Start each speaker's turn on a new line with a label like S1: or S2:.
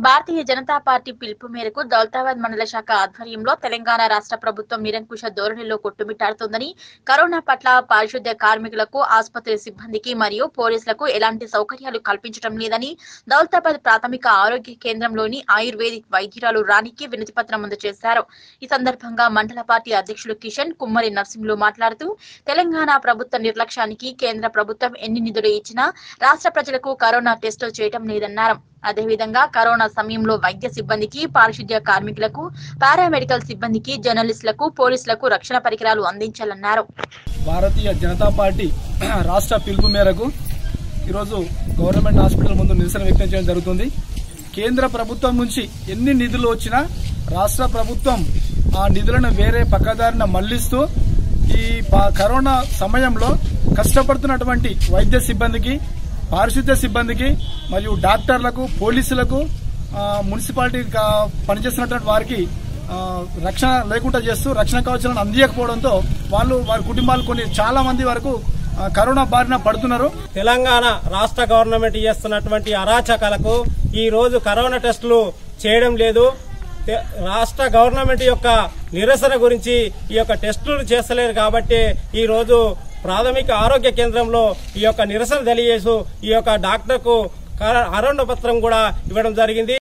S1: భారతీయ Janata party పిలుపు మేరకు దౌలతాబాద్ మండల శాఖ ఆధ్వర్యంలో తెలంగాణ రాష్ట్ర ప్రభుత్వం నిరంకుశ ధోరణిలో కొట్టుమిట్టాడుతోందని కరోనా పట్ల పారిశుద్ధ్య కార్మికులకు ఆసుపత్రి సిబ్బందికి మరియు పోలీసులకు ఎలాంటి సౌకర్యాలు కల్పించడం లేదని దౌలతాబాద్ ప్రాథమిక ఆరోగ్య కేంద్రంలోని ఆయుర్వేదిక్ వైద్యురాలు రాణికి వినతి పత్రం అందజేశారు ఈ సందర్భంగా మండల పార్టీ అధ్యక్షులు కిషన్ కుమ్మరి నర్సింహులు మాట్లాడుతూ తెలంగాణ ప్రభుత్వ నిర్లక్ష్యానికి కేంద్ర ప్రభుత్వం ఎన్ని నిధులు ఇచ్చినా రాష్ట్ర ప్రజలకు కరోనా టెస్టులు చేయటం లేదన్నారు అదేవిధంగా కరోనా సమయంలో వైద్య సిబ్బందికి పారిశుద్ధ్య కార్మికులకు పారామెడికల్ సిబ్బందికి జర్నలిస్టులకు పోలీసులకు రక్షణ పరికరాలు అందించాలన్నారు
S2: భారతీయ జనతా పార్టీ రాష్ట్ర పిలుపు మేరకు ఈరోజు గవర్నమెంట్ హాస్పిటల్ ముందు నిరసన వ్యక్తం చేయడం జరుగుతుంది కేంద్ర ప్రభుత్వం నుంచి ఎన్ని నిధులు వచ్చినా రాష్ట్ర ప్రభుత్వం ఆ నిధులను వేరే పక్కదారిన మళ్లిస్తూ ఈ ప- కరోనా సమయంలో కష్టపడుతున్నటువంటి వైద్య సిబ్బందికి పారిశుద్ధ్య సిబ్బందికి మరియు డాక్టర్లకు పోలీసులకు ఆ, మున్సిపాలిటీ కా- పనిచేస్తున్నటువంటి వారికి ఆ, రక్షణ లేకుండా చేస్తూ రక్షణ కవచాలను అందియకపోవడంతో వాళ్ళు వారి కుటుంబాలు కొన్ని చాలా మంది వరకు ఆ, కరోనా బారిన పడుతున్నారు
S3: తెలంగాణ రాష్ట్ర గవర్నమెంట్ చేస్తున్నటువంటి అరాచకాలకు ఈ రోజు కరోనా టెస్టులు చేయడం లేదు తె- రాష్ట్ర గవర్నమెంట్ యొక్క నిరసన గురించి ఈ యొక్క టెస్టులు చేస్తలేరు కాబట్టి ఈ రోజు ప్రాథమిక ఆరోగ్య కేంద్రంలో ఈ యొక్క నిరసన తెలియజేస్తూ ఈ యొక్క డాక్టర్కు ఆరోగ్య పత్రం కూడా ఇవ్వడం జరిగింది